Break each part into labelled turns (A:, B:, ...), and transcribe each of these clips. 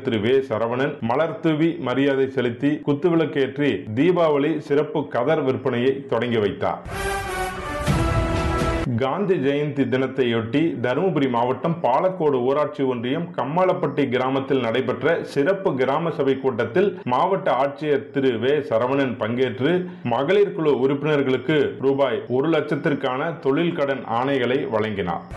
A: திரு வே சரவணன் மலர் தூவி மரியாதை செலுத்தி குத்துவிளக்கேற்றி தீபாவளி சிறப்பு கதர் விற்பனையை தொடங்கி வைத்தார் காந்தி ஜெயந்தி தினத்தையொட்டி தருமபுரி மாவட்டம் பாலக்கோடு ஊராட்சி ஒன்றியம் கம்மாளப்பட்டி கிராமத்தில் நடைபெற்ற சிறப்பு கிராம சபை கூட்டத்தில் மாவட்ட ஆட்சியர் திரு வே சரவணன் பங்கேற்று மகளிர் குழு உறுப்பினர்களுக்கு ரூபாய் ஒரு லட்சத்திற்கான தொழில் கடன் ஆணைகளை வழங்கினார்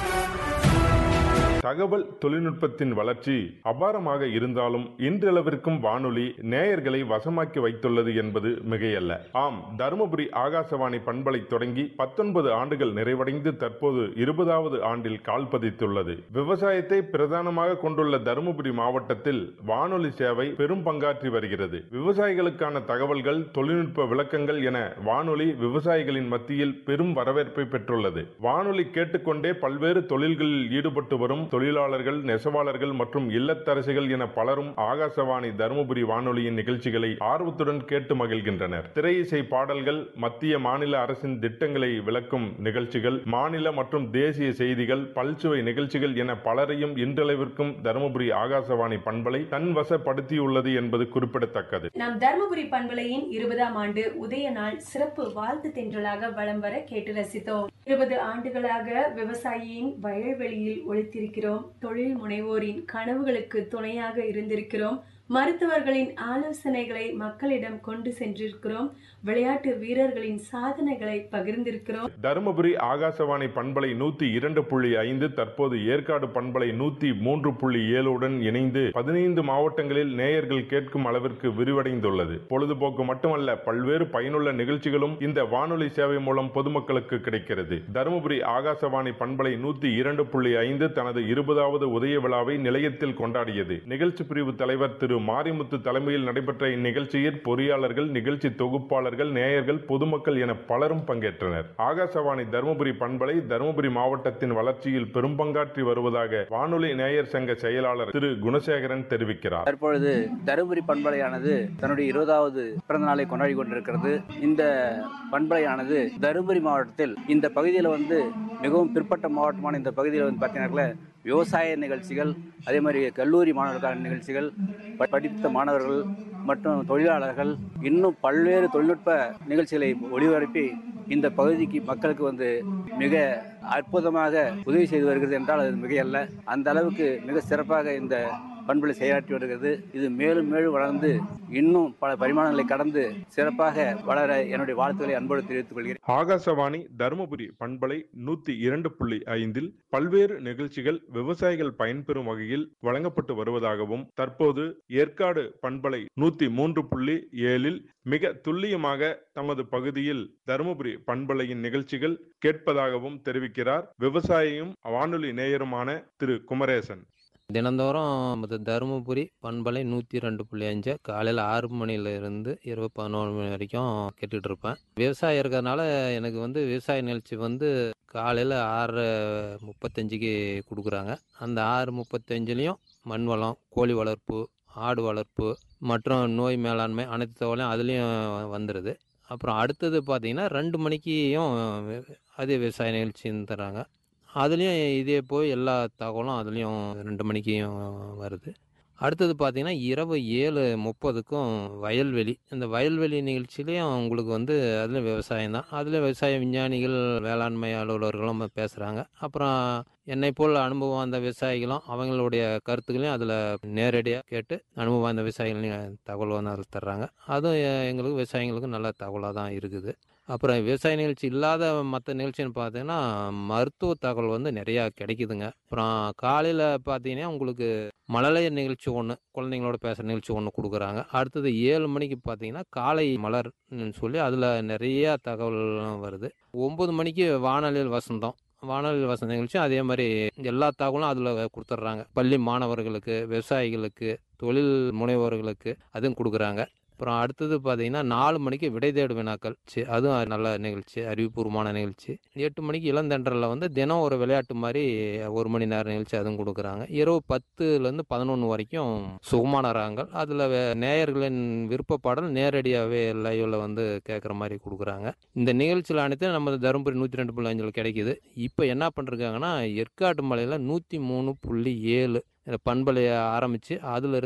A: தகவல் தொழில்நுட்பத்தின் வளர்ச்சி அபாரமாக இருந்தாலும் இன்றளவிற்கும் வானொலி நேயர்களை வசமாக்கி வைத்துள்ளது என்பது மிகையல்ல ஆம் தருமபுரி ஆகாசவாணி பண்பலை தொடங்கி பத்தொன்பது ஆண்டுகள் நிறைவடைந்து தற்போது இருபதாவது ஆண்டில் கால் பதித்துள்ளது விவசாயத்தை பிரதானமாக கொண்டுள்ள தருமபுரி மாவட்டத்தில் வானொலி சேவை பெரும் பங்காற்றி வருகிறது விவசாயிகளுக்கான தகவல்கள் தொழில்நுட்ப விளக்கங்கள் என வானொலி விவசாயிகளின் மத்தியில் பெரும் வரவேற்பை பெற்றுள்ளது வானொலி கேட்டுக்கொண்டே பல்வேறு தொழில்களில் ஈடுபட்டு வரும் தொழிலாளர்கள் நெசவாளர்கள் மற்றும் இல்லத்தரசிகள் என பலரும் ஆகாசவாணி தருமபுரி வானொலியின் நிகழ்ச்சிகளை ஆர்வத்துடன் கேட்டு மகிழ்கின்றனர் திரை இசை பாடல்கள் மத்திய மாநில அரசின் திட்டங்களை விளக்கும் நிகழ்ச்சிகள் மாநில மற்றும் தேசிய செய்திகள் பல்சுவை நிகழ்ச்சிகள் என பலரையும் இன்றளவிற்கும் தருமபுரி ஆகாசவாணி பண்பலை தன்வசப்படுத்தியுள்ளது என்பது குறிப்பிடத்தக்கது
B: நம் தர்மபுரி பண்பலையின் இருபதாம் ஆண்டு உதய நாள் சிறப்பு வாழ்த்து தென்றலாக வலம் வர கேட்டு ரசித்தோம் இருபது ஆண்டுகளாக விவசாயியின் வயல்வெளியில் ஒழித்திருக்கிறோம் தொழில் முனைவோரின் கனவுகளுக்கு துணையாக இருந்திருக்கிறோம் மருத்துவர்களின் ஆலோசனைகளை மக்களிடம் கொண்டு சென்றிருக்கிறோம் விளையாட்டு வீரர்களின் சாதனைகளை பகிர்ந்திருக்கிறோம்
A: தருமபுரி ஆகாசவாணி பண்பலை நூத்தி இரண்டு புள்ளி ஐந்து தற்போது ஏற்காடு பண்பலை நூத்தி மூன்று புள்ளி ஏழுடன் இணைந்து பதினைந்து மாவட்டங்களில் நேயர்கள் கேட்கும் அளவிற்கு விரிவடைந்துள்ளது பொழுதுபோக்கு மட்டுமல்ல பல்வேறு பயனுள்ள நிகழ்ச்சிகளும் இந்த வானொலி சேவை மூலம் பொதுமக்களுக்கு கிடைக்கிறது தருமபுரி ஆகாசவாணி பண்பலை நூத்தி இரண்டு புள்ளி ஐந்து தனது இருபதாவது உதய விழாவை நிலையத்தில் கொண்டாடியது நிகழ்ச்சி பிரிவு தலைவர் திரு மாரிமுத்து தலைமையில் நடைபெற்ற இந்நிகழ்ச்சியில் பொறியாளர்கள் நிகழ்ச்சி தொகுப்பாளர்கள் நேயர்கள் பொதுமக்கள் என பலரும் பங்கேற்றனர் ஆகாசவாணி தருமபுரி பண்பலை தருமபுரி மாவட்டத்தின் வளர்ச்சியில் பெரும் பங்காற்றி வருவதாக வானொலி நேயர் சங்க செயலாளர் திரு குணசேகரன் தெரிவிக்கிறார்
C: தற்பொழுது தருமபுரி பண்பலையானது தன்னுடைய இருபதாவது பிறந்த நாளை கொண்டாடி கொண்டிருக்கிறது இந்த பண்பலையானது தருமபுரி மாவட்டத்தில் இந்த பகுதியில் வந்து மிகவும் பிற்பட்ட மாவட்டமான இந்த பகுதியில் வந்து பார்த்தீங்கன்னா விவசாய நிகழ்ச்சிகள் அதே மாதிரி கல்லூரி மாணவர்களுக்கான நிகழ்ச்சிகள் ப- படித்த மாணவர்கள் மற்றும் தொழிலாளர்கள் இன்னும் பல்வேறு தொழில்நுட்ப நிகழ்ச்சிகளை ஒளிபரப்பி இந்த பகுதிக்கு மக்களுக்கு வந்து மிக அற்புதமாக உதவி செய்து வருகிறது என்றால் அது மிகையல்ல அந்த அளவுக்கு மிக சிறப்பாக இந்த பண்புகளை செயலாற்றி வருகிறது இது மேலும் மேலும் வளர்ந்து இன்னும் பல பரிமாணங்களை கடந்து சிறப்பாக வளர என்னுடைய வாழ்த்துக்களை அன்போடு தெரிவித்துக் கொள்கிறேன்
A: ஆகாசவாணி தருமபுரி பண்பலை நூத்தி இரண்டு புள்ளி ஐந்தில் பல்வேறு நிகழ்ச்சிகள் விவசாயிகள் பயன்பெறும் வகையில் வழங்கப்பட்டு வருவதாகவும் தற்போது ஏற்காடு பண்பலை நூத்தி மூன்று புள்ளி ஏழில் மிக துல்லியமாக தமது பகுதியில் தருமபுரி பண்பலையின் நிகழ்ச்சிகள் கேட்பதாகவும் தெரிவிக்கிறார் விவசாயியும் வானொலி நேயருமான திரு குமரேசன்
D: தினந்தோறும் நமது தருமபுரி பண்பலை நூற்றி ரெண்டு புள்ளி அஞ்சு காலையில் ஆறு மணில இருந்து இரவு பதினோரு மணி வரைக்கும் கேட்டுட்டு இருப்பேன் விவசாயம் இருக்கிறதுனால எனக்கு வந்து விவசாய நிகழ்ச்சி வந்து காலையில் ஆறு முப்பத்தஞ்சுக்கு கொடுக்குறாங்க அந்த ஆறு முப்பத்தஞ்சுலேயும் மண் வளம் கோழி வளர்ப்பு ஆடு வளர்ப்பு மற்றும் நோய் மேலாண்மை அனைத்து தகவலையும் அதுலேயும் வந்துடுது அப்புறம் அடுத்தது பார்த்தீங்கன்னா ரெண்டு மணிக்கும் அதே விவசாய நிகழ்ச்சின்னு தராங்க அதுலேயும் இதே போய் எல்லா தகவலும் அதுலேயும் ரெண்டு மணிக்கும் வருது அடுத்தது பார்த்தீங்கன்னா இரவு ஏழு முப்பதுக்கும் வயல்வெளி இந்த வயல்வெளி நிகழ்ச்சியிலையும் உங்களுக்கு வந்து அதில் விவசாயம் தான் அதில் விவசாய விஞ்ஞானிகள் வேளாண்மை அலுவலர்களும் பேசுகிறாங்க அப்புறம் என்னை போல் அனுபவம் வாய்ந்த விவசாயிகளும் அவங்களுடைய கருத்துக்களையும் அதில் நேரடியாக கேட்டு அனுபவம் வாய்ந்த விவசாயிகளையும் தகவல் வந்து அதில் தர்றாங்க அதுவும் எ- எங்களுக்கு விவசாயிகளுக்கு நல்ல தகவலாக தான் இருக்குது அப்புறம் விவசாய நிகழ்ச்சி இல்லாத மற்ற நிகழ்ச்சின்னு பார்த்தீங்கன்னா மருத்துவ தகவல் வந்து நிறையா கிடைக்குதுங்க அப்புறம் காலையில் பார்த்தீங்கன்னா உங்களுக்கு மழலையர் நிகழ்ச்சி ஒன்று குழந்தைங்களோட பேசுகிற நிகழ்ச்சி ஒன்று கொடுக்குறாங்க அடுத்தது ஏழு மணிக்கு பார்த்தீங்கன்னா காலை மலர்னு சொல்லி அதில் நிறையா தகவல் வருது ஒம்பது மணிக்கு வானொலியில் வசந்தம் வானொலி வசந்த நிகழ்ச்சி அதே மாதிரி எல்லா தகவலும் அதில் கொடுத்துட்றாங்க பள்ளி மாணவர்களுக்கு விவசாயிகளுக்கு தொழில் முனைவோர்களுக்கு அதுவும் கொடுக்குறாங்க அப்புறம் அடுத்தது பார்த்தீங்கன்னா நாலு மணிக்கு விடை தேடு வினாக்கள் சி அதுவும் நல்ல நிகழ்ச்சி அறிவுபூர்வமான நிகழ்ச்சி எட்டு மணிக்கு இளந்தென்றலில் வந்து தினம் ஒரு விளையாட்டு மாதிரி ஒரு மணி நேரம் நிகழ்ச்சி அதுவும் கொடுக்குறாங்க இரவு பத்துலேருந்து பதினொன்று வரைக்கும் சுகமான ராகங்கள் அதில் நேயர்களின் விருப்ப பாடல் நேரடியாகவே லைவில் வந்து கேட்குற மாதிரி கொடுக்குறாங்க இந்த நிகழ்ச்சியில் அனைத்து நம்ம தருமபுரி நூற்றி ரெண்டு புள்ளி அஞ்சில் கிடைக்குது இப்போ என்ன பண்ணிருக்காங்கன்னா ஏற்காட்டு மலையில் நூற்றி மூணு புள்ளி ஏழு பண்பலையை ஆரம்பித்து அதில்